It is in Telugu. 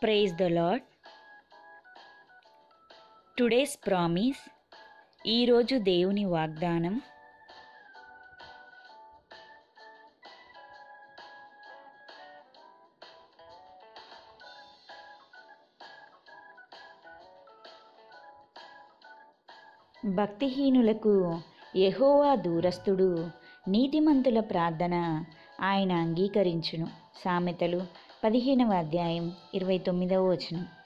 praise the Lord today's promise ఈరోజు దేవుని వాగ్దానం భక్తిహీనులకు యెహోవా దూరస్థుడు నీతిమంతుల ప్రార్థన ఆయన అంగీకరించును సామెతలు పదిహేనవ అధ్యాయం ఇరవై తొమ్మిదవ వచనం